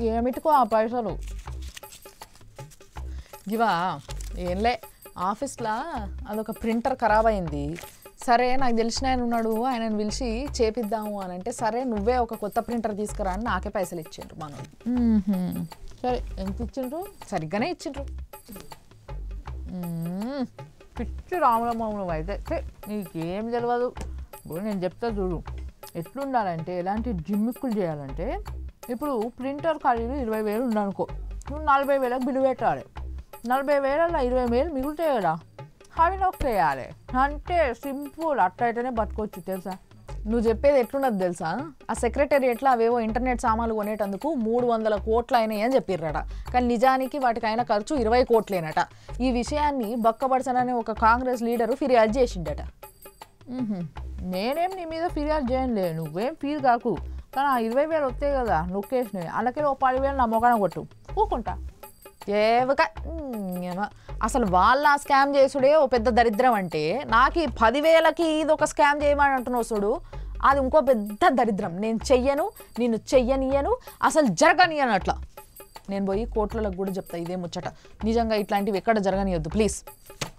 ఏమిటికో ఆ పైసలు ఇవా ఏంలే ఆఫీస్లో అదొక ప్రింటర్ ఖరాబ్ అయింది సరే నాకు తెలిసిన ఆయన ఉన్నాడు ఆయనను పిలిచి చేపిద్దాము అని అంటే సరే నువ్వే ఒక కొత్త ప్రింటర్ తీసుకురా అని నాకే పైసలు ఇచ్చిండ్రు మనం సరే ఎంత ఇచ్చిండ్రు సరిగ్గానే ఇచ్చిండ్రు మ్మ్. పిచ్చి రామరామను అయితే ఛే, నీకేం తెలియదు ఇప్పుడు నేను చెప్తా చూడు ఎట్లుండాలంటే ఎలాంటి జిమ్మిక్కులు చేయాలంటే ఇప్పుడు ప్రింటర్ ఖరీదు ఇరవై వేలు ఉందనుకో నువ్వు నలభై వేలకు బిల్లు పెట్టాలి నలభై వేలలో ఇరవై వేలు మిగులుతాయి కదా అవి నొక్కేయాలి అంటే సింపుల్ అట్లయితేనే బతకొచ్చు తెలుసా నువ్వు చెప్పేది ఎట్లున్నది తెలుసా ఆ సెక్రటేరియట్లో అవేవో ఇంటర్నెట్ సామాన్లు కొనేటందుకు మూడు వందల కోట్లు అయినాయి అని చెప్పిర్రట కానీ నిజానికి వాటికి అయిన ఖర్చు ఇరవై కోట్లేనట ఈ విషయాన్ని బక్కబడసననే ఒక కాంగ్రెస్ లీడరు ఫిర్యాదు చేసిండట మ్హూ. నేనేం నీ మీద ఫిర్యాదు చేయనులే నువ్వేం ఫీల్ కాకు కానీ ఆ ఇరవై వేలు వస్తాయి కదా నొక్కేసినవి అలాగే ఓ పదివేలు నా మొఖాన కొట్టు ఊకుంటా ఏవక ఏమ. అసలు వాళ్ళ స్కామ్ చేసుడే ఓ పెద్ద దరిద్రం అంటే నాకు ఈ పదివేలకి ఇది ఒక స్కామ్ చేయమని అంటున్నావు చూడు అది ఇంకో పెద్ద దరిద్రం నేను చెయ్యను నేను చెయ్యనియను అసలు జరగనియను అట్లా నేను పోయి కోట్లకు కూడా చెప్తా ఇదే ముచ్చట నిజంగా ఇట్లాంటివి ఎక్కడ జరగనియొద్దు ప్లీజ్